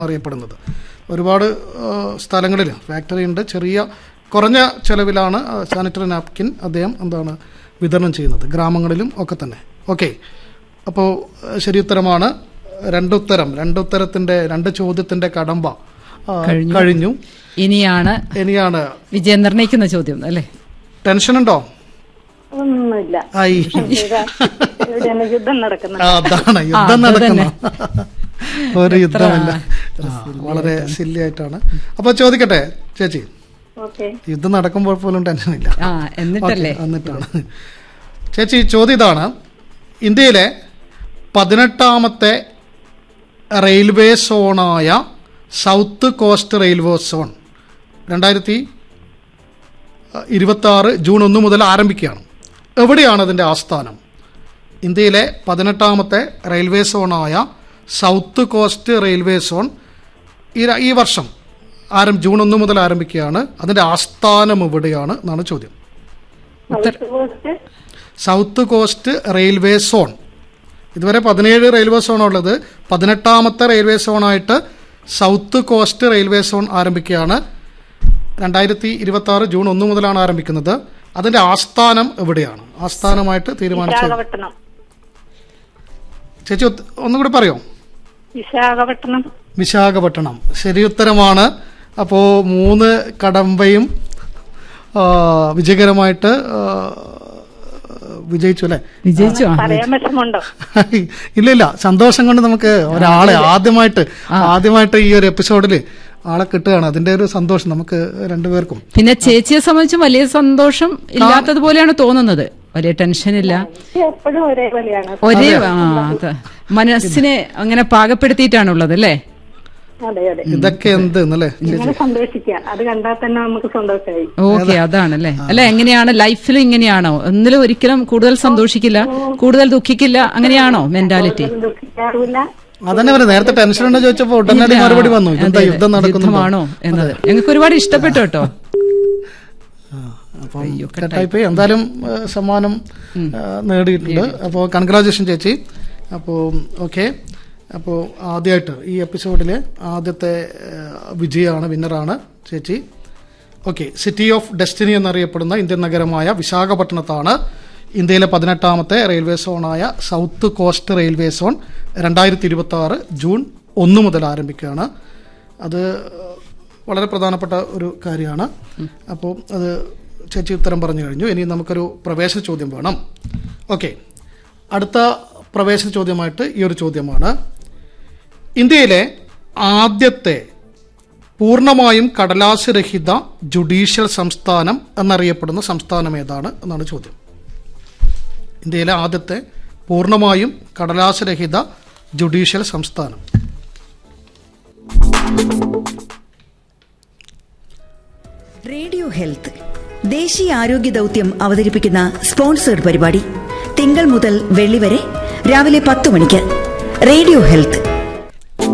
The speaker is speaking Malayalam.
അറിയപ്പെടുന്നത് ഒരുപാട് സ്ഥലങ്ങളിൽ ഫാക്ടറി ഉണ്ട് ചെറിയ കുറഞ്ഞ ചെലവിലാണ് സാനിറ്ററി നാപ്കിൻ അദ്ദേഹം എന്താണ് വിതരണം ചെയ്യുന്നത് ഗ്രാമങ്ങളിലും ഒക്കെ തന്നെ ഓക്കെ അപ്പോൾ ശരി ഉത്തരമാണ് രണ്ടുത്തരം രണ്ടുത്തരത്തിന്റെ രണ്ട് ചോദ്യത്തിന്റെ കടമ്പ ആ, കഴിഞ്ഞു. കഴിഞ്ഞു ഇനിയാണ് ഇനിയാണ് വിജയം നിർണയിക്കുന്ന ചോദ്യം അല്ലേ ടെൻഷൻ ഉണ്ടോ ഒന്നുമില്ല ആയി ഇതാ, ഇവിടെയാണ് യുദ്ധം നടക്കുന്നത് ആ, അതാണ് യുദ്ധം അത് നടക്കുന്ന തന്നെ. ഒരു യുദ്ധമല്ല ആ, വളരെ സില്ലി ആയിട്ടാണ് അപ്പൊ ചോദിക്കട്ടെ ചേച്ചി ഓക്കെ യുദ്ധം നടക്കുമ്പോൾ പോലും ടെൻഷൻ ഇല്ല ആ എന്നിട്ടല്ലേ ഓക്കേ, എന്നിട്ടാണ് ചേച്ചി ചോദ്യം ഇതാണ് ഇന്ത്യയിലെ പതിനെട്ടാമത്തെ റെയിൽവേ സോണായ സൗത്ത് കോസ്റ്റ് റെയിൽവേ സോൺ രണ്ടായിരത്തി ഇരുപത്തി ആറ് ജൂൺ ഒന്ന് മുതൽ ആരംഭിക്കുകയാണ് എവിടെയാണ് അതിൻ്റെ ആസ്ഥാനം ഇന്ത്യയിലെ പതിനെട്ടാമത്തെ റെയിൽവേ സോണായ സൗത്ത് കോസ്റ്റ് റെയിൽവേ സോൺ ഈ ര- ഈ വർഷം ആരം ജൂൺ ഒന്ന് മുതൽ ആരംഭിക്കുകയാണ് അതിൻ്റെ ആസ്ഥാനം എവിടെയാണ് എന്നാണ് ചോദ്യം south coast south coast railway zone ഇതുവരെ പതിനേഴ് റെയിൽവേ സോൺ ഉള്ളത് പതിനെട്ടാമത്തെ റെയിൽവേ സോണായിട്ട് സൗത്ത് കോസ്റ്റ് റെയിൽവേ സോൺ ആരംഭിക്കുകയാണ് രണ്ടായിരത്തി ഇരുപത്തി ആറ് ജൂൺ ഒന്ന് മുതലാണ് ആരംഭിക്കുന്നത് അതിന്റെ ആസ്ഥാനം എവിടെയാണ് ആസ്ഥാനമായിട്ട് തീരുമാനിച്ചത് വിശാഖപട്ടണം ചേച്ചി ഒത്ത്- ഒന്നും കൂടി പറയോ വിശാഖപട്ടണം വിശാഖപട്ടണം ശരി ഉത്തരമാണ് അപ്പോൾ മൂന്ന് കടമ്പയും ആ, വിജയകരമായിട്ട് ആ, വിജയിച്ചു അല്ലേ വിജയിച്ചു ആ പറയാൻ വിഷമുണ്ടോ ഇല്ല ഇല്ല സന്തോഷം കൊണ്ട് നമുക്ക് ഒരാളെ ആദ്യമായിട്ട് ആദ്യമായിട്ട് ഈ ഒരു എപ്പിസോഡിൽ ആളെ കിട്ടുകയാണ് അതിന്റെ ഒരു സന്തോഷം നമുക്ക് രണ്ടുപേർക്കും പിന്നെ ചേച്ചിയെ സംബന്ധിച്ച് വലിയ സന്തോഷം ഇല്ലാത്തതുപോലെയാണ് തോന്നുന്നത് വലിയ ടെൻഷനില്ല എപ്പോഴും ഒരേപോലെയാണ് ഒരേ ആ അത് മനസ്സിനെ അങ്ങനെ പാകപ്പെടുത്തിയിട്ടാണുള്ളത് അല്ലേ അതെ അതെ ഇതൊക്കെ എന്ത് എന്നല്ലേ ഇങ്ങനെ സന്തോഷിക്കുക അത് കണ്ടാൽ തന്നെ നമുക്ക് സന്തോഷമായി ഓക്കെ അതാണല്ലേ അല്ല എങ്ങനെയാണ് ലൈഫിൽ ഇങ്ങനെയാണോ ഒന്നിലും ഒരിക്കലും കൂടുതൽ സന്തോഷിക്കില്ല കൂടുതൽ ദുഃഖിക്കില്ല അങ്ങനെയാണോ മെന്റാലിറ്റി അത് ദുഃഖിക്കാറുമില്ല അതന്നെ പറയാം നേരത്തെ ടെൻഷൻ ഉണ്ടോ ചോദിച്ചപ്പോ ഉടനടി മറുപടി വന്നു എന്താ യുദ്ധം നടക്കുന്നുണ്ടോ യുദ്ധമാണോ എന്നത് ഞങ്ങൾക്ക് ഒരുപാട് ഇഷ്ടപ്പെട്ടു കേട്ടോ അപ്പം കട്ടായിപ്പോയി എന്തായാലും ആ, സമ്മാനം ആ, നേടിയിട്ടുണ്ട് അപ്പോൾ കൺഗ്രാജുലേഷൻ ചേച്ചി അപ്പോൾ ഓക്കെ അപ്പോൾ ആദ്യമായിട്ട് ഈ എപ്പിസോഡിലെ ആദ്യത്തെ ആ, വിജയമാണ് വിന്നറാണ് ചേച്ചി ഓക്കെ സിറ്റി ഓഫ് ഡെസ്റ്റിനി എന്നറിയപ്പെടുന്ന ഇന്ത്യൻ നഗരമായ വിശാഖപട്ടണത്താണ് ഇന്ത്യയിലെ പതിനെട്ടാമത്തെ റെയിൽവേ സോണായ സൗത്ത് കോസ്റ്റ് റെയിൽവേ സോൺ രണ്ടായിരത്തി ഇരുപത്തി ആറ് ജൂൺ ഒന്ന് മുതൽ ആരംഭിക്കുകയാണ് അത് വളരെ പ്രധാനപ്പെട്ട ഒരു കാര്യമാണ് അപ്പോൾ അത് ചേച്ചി ഉത്തരം പറഞ്ഞു കഴിഞ്ഞു ഇനി നമുക്കൊരു പ്രവേശന ചോദ്യം വേണം ഓക്കെ അടുത്ത പ്രവേശന ചോദ്യമായിട്ട് ഈ ഒരു ചോദ്യമാണ് ഇന്ത്യയിലെ ആദ്യത്തെ പൂർണ്ണമായും കടലാസ് രഹിത ജുഡീഷ്യൽ സംസ്ഥാനം എന്നറിയപ്പെടുന്ന സംസ്ഥാനം ഏതാണ് എന്നാണ് ചോദ്യം ഇന്ത്യയിലെ ആദ്യത്തെ പൂർണ്ണമായും കടലാസ് രഹിത ജുഡീഷ്യൽ സംസ്ഥാനം റേഡിയോ ഹെൽത്ത് ദേശീയ ആരോഗ്യ ദൗത്യം അവതരിപ്പിക്കുന്ന സ്പോൺസേഡ് പരിപാടി തിങ്കൾ മുതൽ വെള്ളി വരെ രാവിലെ പത്ത് മണിക്ക് റേഡിയോ ഹെൽത്ത്